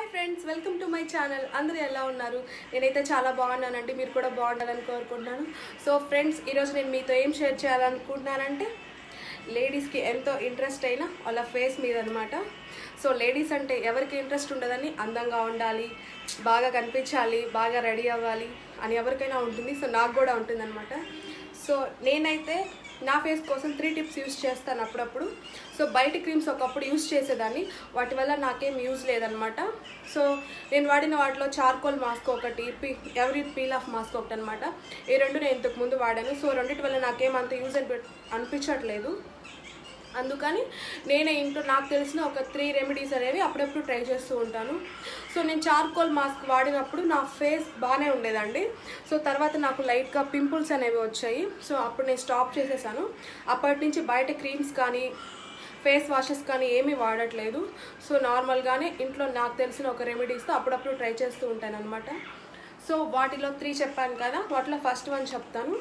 friends welcome to my channel అందరూ ఎలా ఉన్నారు నేనైతే చాలా బాగున్నానండి మీరు కూడా బాగుండాలని కోరుకుంటున్నాను సో ఫ్రెండ్స్ ఈరోజు నేను మీతో ఏం షేర్ చేయాలనుకుంటున్నానంటే లేడీస్కి ఎంతో ఇంట్రెస్ట్ అయిన వాళ్ళ ఫేస్ మీద అనమాట సో లేడీస్ అంటే ఎవరికి ఇంట్రెస్ట్ ఉండదని అందంగా ఉండాలి బాగా కనిపించాలి బాగా రెడీ అవ్వాలి అని ఎవరికైనా ఉంటుంది సో నాకు కూడా ఉంటుందన్నమాట సో నేనైతే నా ఫేస్ కోసం త్రీ టిప్స్ యూస్ చేస్తాను అప్పుడప్పుడు సో బయట క్రీమ్స్ ఒకప్పుడు యూస్ చేసేదాన్ని వాటి వల్ల నాకేం యూజ్ లేదనమాట సో నేను వాడిన వాటిలో చార్కోల్ మాస్క్ ఒకటి పీ ఎవరీ పీల్ ఆఫ్ మాస్క్ ఒకటి అనమాట ఈ రెండు నేను ఇంతకు ముందు వాడాను సో రెండింటి వల్ల నాకేం అంత యూజ్ అనిపి అనిపించట్లేదు అందుకని నేనే ఇంట్లో నాకు తెలిసిన ఒక త్రీ రెమెడీస్ అనేవి అప్పుడప్పుడు ట్రై చేస్తూ ఉంటాను సో నేను చార్కోల్ మాస్క్ వాడినప్పుడు నా ఫేస్ బాగానే ఉండేదండి సో తర్వాత నాకు లైట్గా పింపుల్స్ అనేవి వచ్చాయి సో అప్పుడు నేను స్టాప్ చేసేసాను అప్పటి నుంచి బయట క్రీమ్స్ కానీ ఫేస్ వాషెస్ కానీ ఏమీ వాడట్లేదు సో నార్మల్గానే ఇంట్లో నాకు తెలిసిన ఒక రెమెడీస్తో అప్పుడప్పుడు ట్రై చేస్తూ ఉంటాను అనమాట సో వాటిలో త్రీ చెప్పాను కదా వాటిలో ఫస్ట్ వన్ చెప్తాను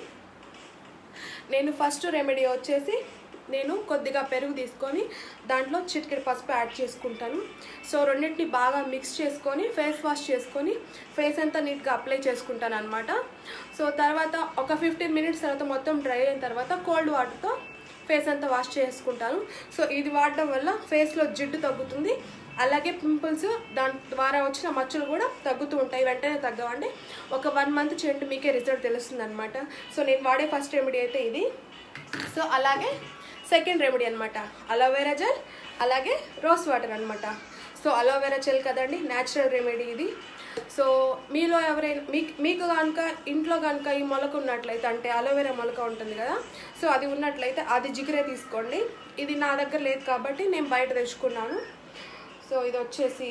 నేను ఫస్ట్ రెమెడీ వచ్చేసి నేను కొద్దిగా పెరుగు తీసుకొని దాంట్లో చిటికెడు పసుపు యాడ్ చేసుకుంటాను సో రెండింటిని బాగా మిక్స్ చేసుకొని ఫేస్ వాష్ చేసుకొని ఫేస్ అంతా నీట్గా అప్లై చేసుకుంటాను అనమాట సో తర్వాత ఒక ఫిఫ్టీన్ మినిట్స్ తర్వాత మొత్తం డ్రై అయిన తర్వాత కోల్డ్ వాటర్తో ఫేస్ అంతా వాష్ చేసుకుంటాను సో ఇది వాడడం వల్ల ఫేస్లో జిడ్డు తగ్గుతుంది అలాగే పింపుల్స్ దాని ద్వారా వచ్చిన మచ్చలు కూడా తగ్గుతూ ఉంటాయి వెంటనే తగ్గవండి ఒక వన్ మంత్ చేయండి మీకే రిజల్ట్ తెలుస్తుంది అనమాట సో నేను వాడే ఫస్ట్ రెమెడీ అయితే ఇది సో అలాగే సెకండ్ రెమెడీ అనమాట అలోవెరా జెల్ అలాగే రోస్ వాటర్ అనమాట సో అలోవెరా జెల్ కదండి న్యాచురల్ రెమెడీ ఇది సో మీలో ఎవరైనా మీకు మీకు కనుక ఇంట్లో కనుక ఈ మొలక ఉన్నట్లయితే అంటే అలోవెరా మొలక ఉంటుంది కదా సో అది ఉన్నట్లయితే అది జిగిరే తీసుకోండి ఇది నా దగ్గర లేదు కాబట్టి నేను బయట తెచ్చుకున్నాను సో ఇది వచ్చేసి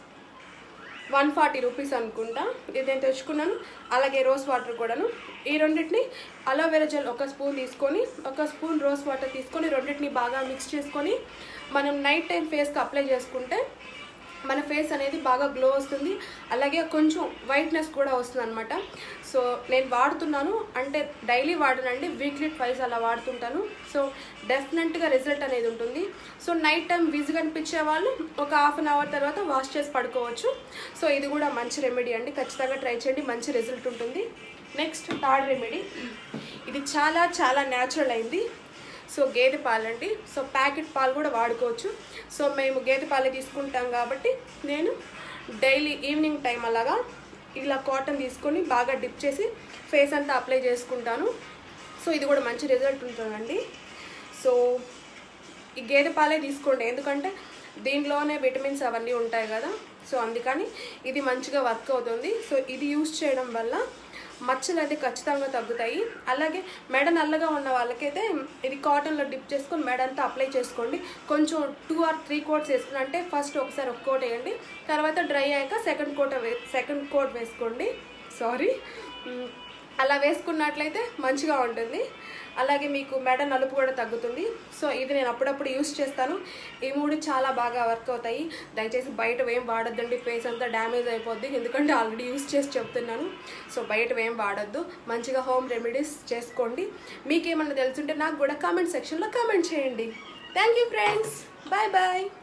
వన్ ఫార్టీ రూపీస్ అనుకుంటా ఇది నేను తెచ్చుకున్నాను అలాగే రోజ్ వాటర్ కూడాను ఈ రెండింటిని అలోవెరా జెల్ ఒక స్పూన్ తీసుకొని ఒక స్పూన్ రోజ్ వాటర్ తీసుకొని రెండింటిని బాగా మిక్స్ చేసుకొని మనం నైట్ టైం ఫేస్కి అప్లై చేసుకుంటే మన ఫేస్ అనేది బాగా గ్లో వస్తుంది అలాగే కొంచెం వైట్నెస్ కూడా వస్తుంది అనమాట సో నేను వాడుతున్నాను అంటే డైలీ వాడనండి వీక్లీ ట్వైస్ అలా వాడుతుంటాను సో డెఫినెట్గా రిజల్ట్ అనేది ఉంటుంది సో నైట్ టైం విజిగా అనిపించే వాళ్ళు ఒక హాఫ్ అన్ అవర్ తర్వాత వాష్ చేసి పడుకోవచ్చు సో ఇది కూడా మంచి రెమెడీ అండి ఖచ్చితంగా ట్రై చేయండి మంచి రిజల్ట్ ఉంటుంది నెక్స్ట్ థర్డ్ రెమెడీ ఇది చాలా చాలా న్యాచురల్ అయింది సో గేదె పాలండి సో ప్యాకెట్ పాలు కూడా వాడుకోవచ్చు సో మేము గేదె పాలే తీసుకుంటాం కాబట్టి నేను డైలీ ఈవినింగ్ టైం అలాగా ఇలా కాటన్ తీసుకొని బాగా డిప్ చేసి ఫేస్ అంతా అప్లై చేసుకుంటాను సో ఇది కూడా మంచి రిజల్ట్ ఉంటుందండి సో ఈ గేదె పాలే తీసుకోండి ఎందుకంటే దీంట్లోనే విటమిన్స్ అవన్నీ ఉంటాయి కదా సో అందుకని ఇది మంచిగా వర్క్ అవుతుంది సో ఇది యూస్ చేయడం వల్ల మచ్చలు అయితే ఖచ్చితంగా తగ్గుతాయి అలాగే మెడ నల్లగా ఉన్న వాళ్ళకైతే ఇది కాటన్లో డిప్ చేసుకొని మెడ అంతా అప్లై చేసుకోండి కొంచెం టూ ఆర్ త్రీ కోట్స్ వేసుకుని అంటే ఫస్ట్ ఒకసారి ఒక కోట్ వేయండి తర్వాత డ్రై అయ్యాక సెకండ్ కోట్ వే సెకండ్ కోట్ వేసుకోండి సారీ అలా వేసుకున్నట్లయితే మంచిగా ఉంటుంది అలాగే మీకు మెడ నలుపు కూడా తగ్గుతుంది సో ఇది నేను అప్పుడప్పుడు యూస్ చేస్తాను ఈ మూడు చాలా బాగా వర్క్ అవుతాయి దయచేసి బయట ఏం వాడొద్దండి ఫేస్ అంతా డ్యామేజ్ అయిపోద్ది ఎందుకంటే ఆల్రెడీ యూస్ చేసి చెప్తున్నాను సో బయట ఏం వాడొద్దు మంచిగా హోమ్ రెమెడీస్ చేసుకోండి మీకేమన్నా తెలుసుంటే నాకు కూడా కామెంట్ సెక్షన్లో కామెంట్ చేయండి thank you friends bye bye